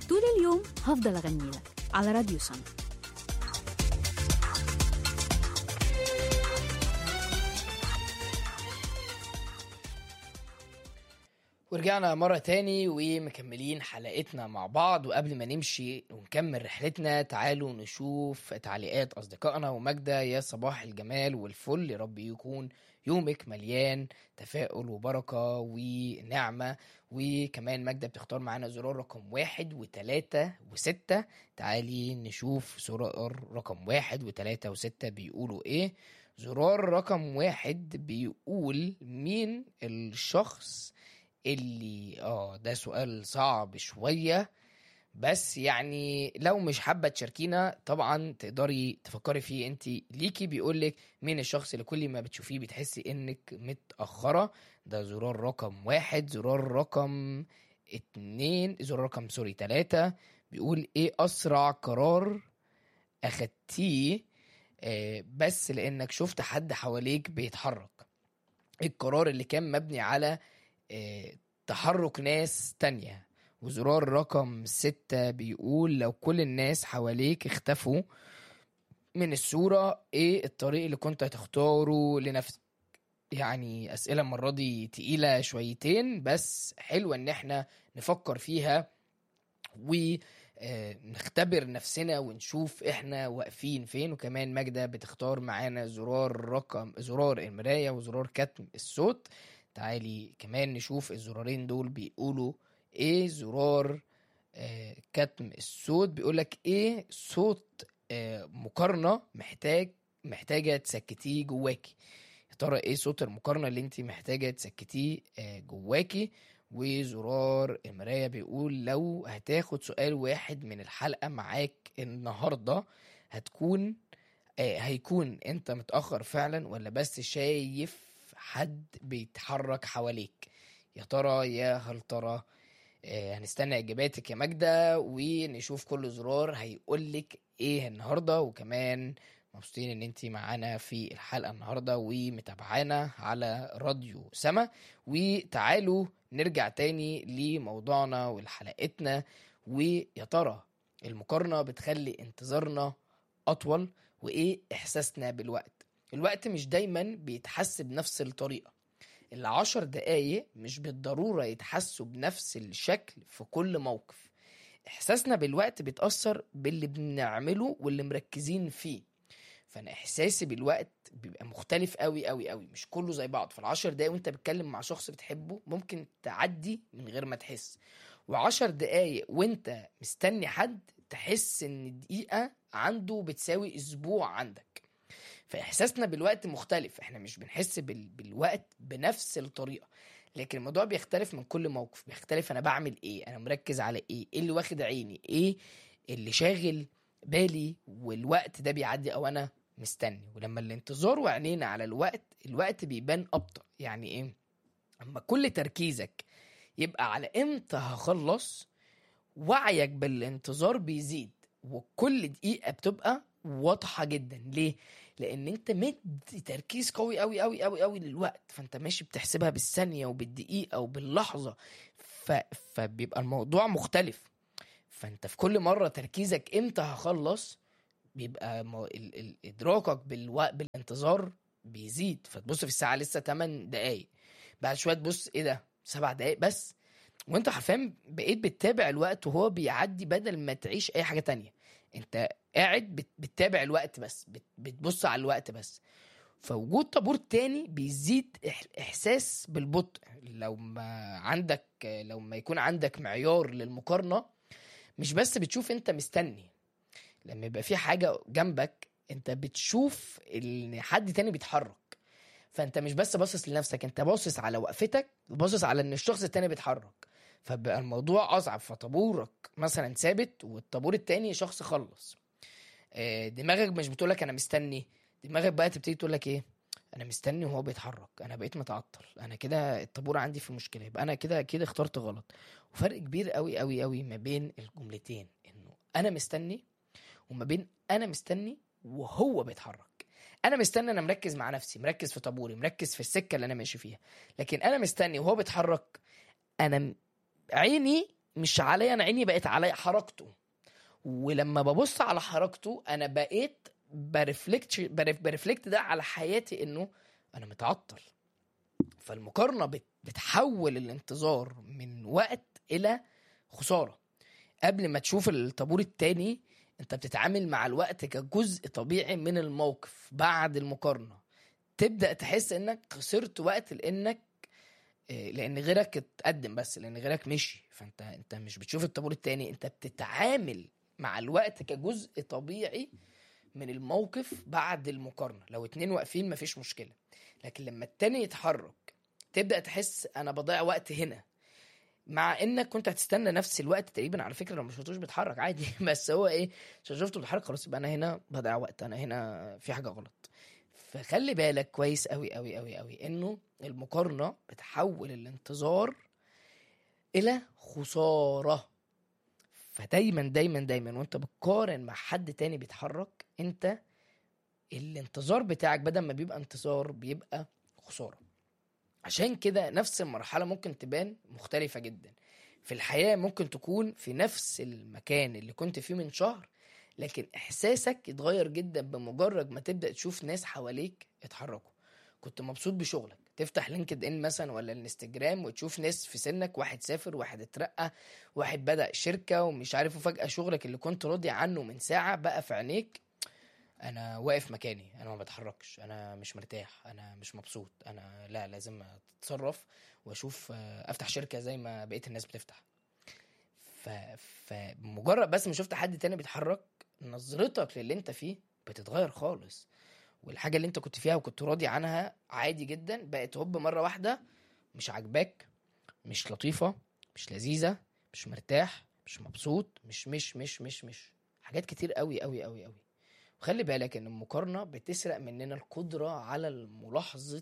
طول اليوم هفضل أغني لك على راديو سما ورجعنا مرة تاني ومكملين حلقتنا مع بعض وقبل ما نمشي ونكمل رحلتنا تعالوا نشوف تعليقات أصدقائنا ومجدة يا صباح الجمال والفل يا رب يكون يومك مليان تفاؤل وبركة ونعمة وكمان مجدة بتختار معانا زرار رقم واحد وتلاتة وستة تعالي نشوف زرار رقم واحد وتلاتة وستة بيقولوا ايه زرار رقم واحد بيقول مين الشخص اللي اه ده سؤال صعب شوية بس يعني لو مش حابة تشاركينا طبعا تقدري تفكري فيه انت ليكي بيقولك مين الشخص اللي كل ما بتشوفيه بتحسي انك متأخرة ده زرار رقم واحد زرار رقم اتنين زرار رقم سوري تلاتة بيقول ايه اسرع قرار اخدتيه آه، بس لانك شفت حد حواليك بيتحرك القرار اللي كان مبني على آه، تحرك ناس تانية وزرار رقم ستة بيقول لو كل الناس حواليك اختفوا من الصورة ايه الطريق اللي كنت هتختاره لنفسك يعني أسئلة المرة دي تقيلة شويتين بس حلوة إن احنا نفكر فيها ونختبر نفسنا ونشوف احنا واقفين فين وكمان ماجدة بتختار معانا زرار رقم زرار المراية وزرار كتم الصوت تعالي كمان نشوف الزرارين دول بيقولوا ايه زرار آه كتم الصوت بيقولك ايه صوت آه مقارنة محتاج محتاجة تسكتيه جواكي يا ترى ايه صوت المقارنة اللي انت محتاجة تسكتيه آه جواكي وزرار المراية بيقول لو هتاخد سؤال واحد من الحلقة معاك النهاردة هتكون آه هيكون انت متأخر فعلا ولا بس شايف حد بيتحرك حواليك يا ترى يا هل ترى آه، هنستنى اجاباتك يا ماجدة ونشوف كل زرار هيقولك ايه النهارده وكمان مبسوطين ان انتي معانا في الحلقه النهارده ومتابعانا على راديو سما وتعالوا نرجع تاني لموضوعنا ولحلقتنا ويا ترى المقارنه بتخلي انتظارنا اطول وايه احساسنا بالوقت الوقت مش دايما بيتحس بنفس الطريقه العشر دقايق مش بالضرورة يتحسوا بنفس الشكل في كل موقف إحساسنا بالوقت بيتأثر باللي بنعمله واللي مركزين فيه فأنا إحساسي بالوقت بيبقى مختلف قوي قوي قوي مش كله زي بعض في العشر دقايق وانت بتتكلم مع شخص بتحبه ممكن تعدي من غير ما تحس وعشر دقايق وانت مستني حد تحس ان دقيقة عنده بتساوي أسبوع عندك فاحساسنا بالوقت مختلف احنا مش بنحس بال... بالوقت بنفس الطريقه لكن الموضوع بيختلف من كل موقف بيختلف انا بعمل ايه انا مركز على ايه ايه اللي واخد عيني ايه اللي شاغل بالي والوقت ده بيعدي او انا مستني ولما الانتظار وعينينا على الوقت الوقت بيبان ابطأ يعني ايه اما كل تركيزك يبقى على امتى هخلص وعيك بالانتظار بيزيد وكل دقيقة بتبقى واضحة جدا ليه؟ لان انت مدي تركيز قوي قوي قوي قوي قوي للوقت فانت ماشي بتحسبها بالثانيه وبالدقيقه وباللحظه ف... فبيبقى الموضوع مختلف فانت في كل مره تركيزك امتى هخلص بيبقى مو... ال... ال... ادراكك بالوقت بالانتظار بيزيد فتبص في الساعه لسه 8 دقايق بعد شويه تبص ايه ده 7 دقايق بس وانت حرفيا بقيت بتتابع الوقت وهو بيعدي بدل ما تعيش اي حاجه تانية انت قاعد بت- بتتابع الوقت بس بت- بتبص على الوقت بس فوجود طابور تاني بيزيد إح- احساس بالبطء لو ما عندك لو ما يكون عندك معيار للمقارنه مش بس بتشوف انت مستني لما يبقى في حاجه جنبك انت بتشوف ان حد تاني بيتحرك فانت مش بس باصص لنفسك انت باصص على وقفتك وباصص على ان الشخص التاني بيتحرك فبقى الموضوع اصعب فطابورك مثلا ثابت والطابور التاني شخص خلص آه، دماغك مش بتقولك انا مستني دماغك بقى تبتدي تقولك ايه انا مستني وهو بيتحرك انا بقيت متعطل انا كده الطابور عندي في مشكله يبقى انا كده كده اخترت غلط وفرق كبير قوي قوي قوي ما بين الجملتين انه انا مستني وما بين انا مستني وهو بيتحرك انا مستني انا مركز مع نفسي مركز في طابوري مركز في السكه اللي انا ماشي فيها لكن انا مستني وهو بيتحرك انا م- عيني مش عليا انا عيني بقت عليا حركته ولما ببص على حركته انا بقيت برفلكت برف برفلكت ده على حياتي انه انا متعطل فالمقارنه بت- بتحول الانتظار من وقت الى خساره قبل ما تشوف الطابور التاني انت بتتعامل مع الوقت كجزء طبيعي من الموقف بعد المقارنه تبدا تحس انك خسرت وقت لانك إيه، لان غيرك اتقدم بس لان غيرك مشي فانت انت مش بتشوف الطابور التاني انت بتتعامل مع الوقت كجزء طبيعي من الموقف بعد المقارنه لو اتنين واقفين مفيش مشكله لكن لما التاني يتحرك تبدا تحس انا بضيع وقت هنا مع انك كنت هتستنى نفس الوقت تقريبا على فكره لو ما شفتوش بيتحرك عادي بس هو ايه عشان شفته بيتحرك خلاص يبقى انا هنا بضيع وقت انا هنا في حاجه غلط فخلي بالك كويس قوي قوي قوي قوي انه المقارنه بتحول الانتظار الى خساره فدايما دايما دايما وانت بتقارن مع حد تاني بيتحرك انت الانتظار بتاعك بدل ما بيبقى انتظار بيبقى خساره عشان كده نفس المرحله ممكن تبان مختلفه جدا في الحياه ممكن تكون في نفس المكان اللي كنت فيه من شهر لكن احساسك يتغير جدا بمجرد ما تبدا تشوف ناس حواليك اتحركوا كنت مبسوط بشغلك تفتح لينكد ان مثلا ولا الانستجرام وتشوف ناس في سنك واحد سافر واحد اترقى واحد بدا شركه ومش عارف وفجاه شغلك اللي كنت راضي عنه من ساعه بقى في عينيك انا واقف مكاني انا ما بتحركش انا مش مرتاح انا مش مبسوط انا لا لازم اتصرف واشوف آه، افتح شركه زي ما بقيه الناس بتفتح ف... فمجرد بس ما شفت حد تاني بيتحرك نظرتك للي انت فيه بتتغير خالص والحاجه اللي انت كنت فيها وكنت راضي عنها عادي جدا بقت هوب مره واحده مش عاجباك مش لطيفه مش لذيذه مش مرتاح مش مبسوط مش مش مش مش مش حاجات كتير قوي قوي قوي قوي وخلي بالك ان المقارنه بتسرق مننا القدره على ملاحظه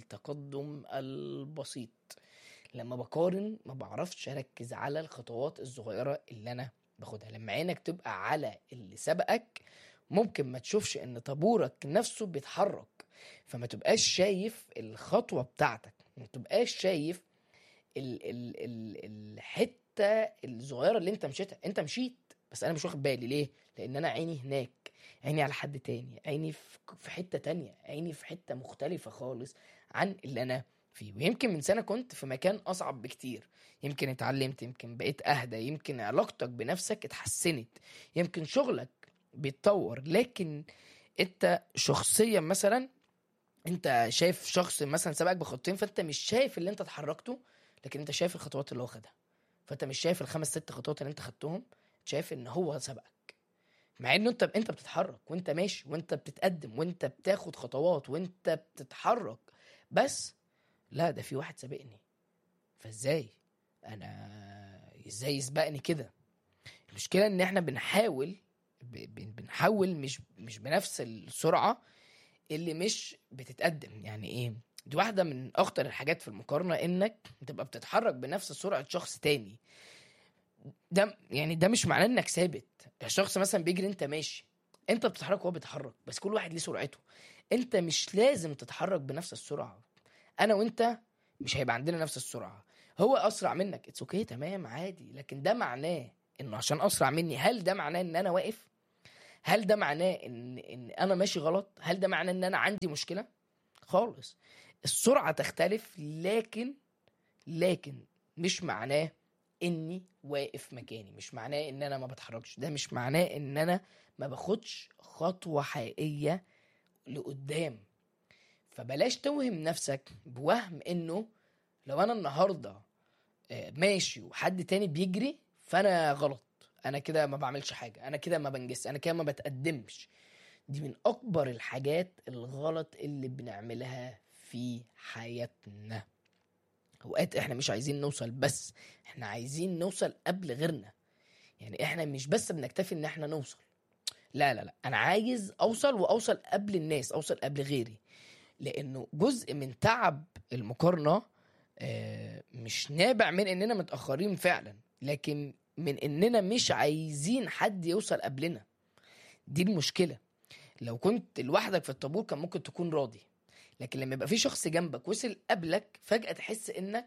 التقدم البسيط لما بقارن ما بعرفش اركز على الخطوات الصغيره اللي انا باخدها لما عينك تبقى على اللي سبقك ممكن ما تشوفش ان طابورك نفسه بيتحرك فما تبقاش شايف الخطوه بتاعتك ما تبقاش شايف ال ال ال الحته الصغيره اللي انت مشيتها انت مشيت بس انا مش واخد بالي ليه لان انا عيني هناك عيني على حد تاني عيني في في حته تانية عيني في حته مختلفه خالص عن اللي انا فيه ويمكن من سنه كنت في مكان اصعب بكتير يمكن اتعلمت يمكن بقيت اهدى يمكن علاقتك بنفسك اتحسنت يمكن شغلك بيتطور لكن انت شخصيا مثلا انت شايف شخص مثلا سبقك بخطين فانت مش شايف اللي انت اتحركته لكن انت شايف الخطوات اللي هو خدها فانت مش شايف الخمس ست خطوات اللي انت خدتهم شايف ان هو سبقك مع انه انت انت بتتحرك وانت ماشي وانت بتتقدم وانت بتاخد خطوات وانت بتتحرك بس لا ده في واحد سابقني فازاي انا ازاي يسبقني كده المشكله ان احنا بنحاول ب- ب- بنحاول مش مش بنفس السرعه اللي مش بتتقدم يعني ايه دي واحده من اخطر الحاجات في المقارنه انك تبقى بتتحرك بنفس سرعه شخص تاني ده يعني ده مش معناه انك ثابت الشخص مثلا بيجري انت ماشي انت بتتحرك وهو بيتحرك بس كل واحد ليه سرعته انت مش لازم تتحرك بنفس السرعه انا وانت مش هيبقى عندنا نفس السرعه هو اسرع منك اتس اوكي تمام عادي لكن ده معناه انه عشان اسرع مني هل ده معناه ان انا واقف هل ده معناه ان ان انا ماشي غلط هل ده معناه ان انا عندي مشكله خالص السرعه تختلف لكن لكن مش معناه اني واقف مكاني مش معناه ان انا ما بتحركش ده مش معناه ان انا ما باخدش خطوه حقيقيه لقدام فبلاش توهم نفسك بوهم انه لو انا النهارده آه، ماشي وحد تاني بيجري فانا غلط انا كده ما بعملش حاجه انا كده ما بنجز انا كده ما بتقدمش دي من اكبر الحاجات الغلط اللي بنعملها في حياتنا اوقات احنا مش عايزين نوصل بس احنا عايزين نوصل قبل غيرنا يعني احنا مش بس بنكتفي ان احنا نوصل لا لا لا انا عايز اوصل واوصل قبل الناس اوصل قبل غيري لانه جزء من تعب المقارنه آه، مش نابع من اننا متاخرين فعلا لكن من اننا مش عايزين حد يوصل قبلنا دي المشكله لو كنت لوحدك في الطابور كان ممكن تكون راضي لكن لما يبقى في شخص جنبك وصل قبلك فجاه تحس انك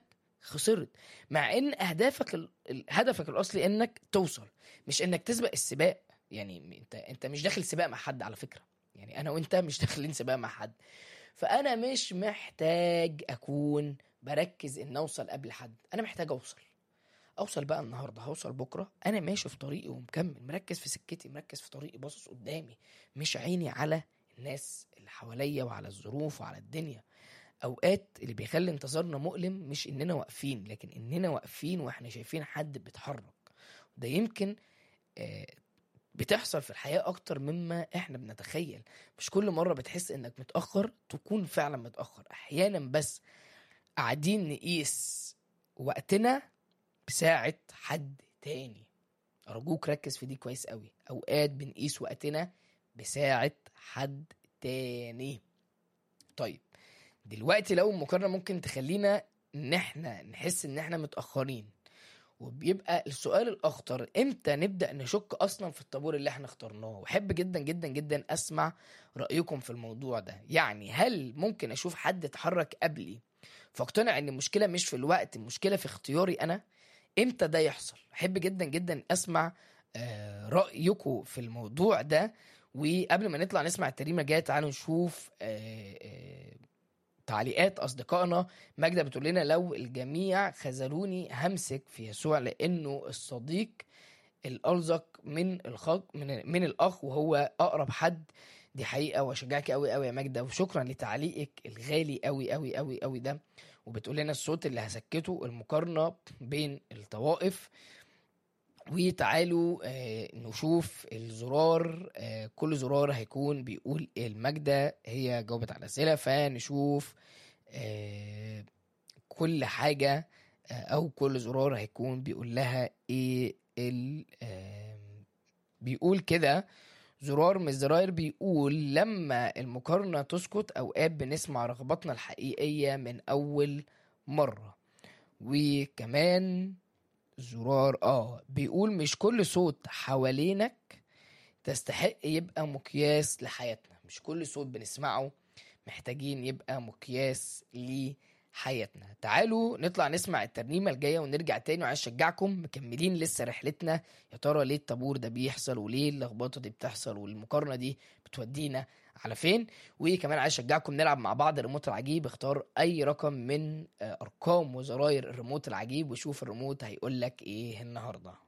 خسرت مع ان اهدافك ال... ال- هدفك الاصلي انك توصل مش انك تسبق السباق يعني انت انت مش داخل سباق مع حد على فكره يعني انا وانت مش داخلين سباق مع حد فانا مش محتاج اكون بركز ان اوصل قبل حد انا محتاج اوصل اوصل بقى النهارده هوصل بكره انا ماشي في طريقي ومكمل مركز في سكتي مركز في طريقي باصص قدامي مش عيني على الناس اللي حواليا وعلى الظروف وعلى الدنيا اوقات اللي بيخلي انتظارنا مؤلم مش اننا واقفين لكن اننا واقفين واحنا شايفين حد بيتحرك ده يمكن آه، بتحصل في الحياة أكتر مما إحنا بنتخيل مش كل مرة بتحس إنك متأخر تكون فعلا متأخر أحيانا بس قاعدين نقيس وقتنا بساعة حد تاني أرجوك ركز في دي كويس قوي أوقات بنقيس وقتنا بساعة حد تاني طيب دلوقتي لو المقارنة ممكن تخلينا إن إحنا نحس إن إحنا متأخرين وبيبقى السؤال الأخطر إمتى نبدأ نشك أصلا في الطابور اللي إحنا اخترناه وأحب جدا جدا جدا أسمع رأيكم في الموضوع ده يعني هل ممكن أشوف حد اتحرك قبلي فاقتنع ان المشكله مش في الوقت المشكله في اختياري انا امتى ده يحصل احب جدا جدا اسمع آه، رايكم في الموضوع ده وقبل ما نطلع نسمع التريمه الجايه تعالوا نشوف آه، آه، تعليقات اصدقائنا ماجده بتقول لنا لو الجميع خذلوني همسك في يسوع لانه الصديق الالزق من الخق من من الاخ وهو اقرب حد دي حقيقه واشجعك قوي قوي يا ماجده وشكرا لتعليقك الغالي قوي قوي قوي قوي ده وبتقول لنا الصوت اللي هسكته المقارنه بين الطوائف وتعالوا آه، نشوف الزرار آه، كل زرار هيكون بيقول إيه. الماجدة هي جاوبت على الأسئلة فنشوف آه، كل حاجة آه، أو كل زرار هيكون بيقول لها إيه ال آم، بيقول كده زرار من الزراير بيقول لما المقارنة تسكت أوقات بنسمع رغبتنا الحقيقية من أول مرة وكمان زرار اه بيقول مش كل صوت حوالينك تستحق يبقى مقياس لحياتنا مش كل صوت بنسمعه محتاجين يبقى مقياس لحياتنا تعالوا نطلع نسمع الترنيمة الجاية ونرجع تاني وعايز اشجعكم مكملين لسه رحلتنا يا ترى ليه الطابور ده بيحصل وليه اللخبطة دي بتحصل والمقارنة دي بتودينا على فين وكمان عايز اشجعكم نلعب مع بعض الريموت العجيب اختار اي رقم من آه، ارقام وزراير الريموت العجيب وشوف الريموت هيقول لك ايه النهارده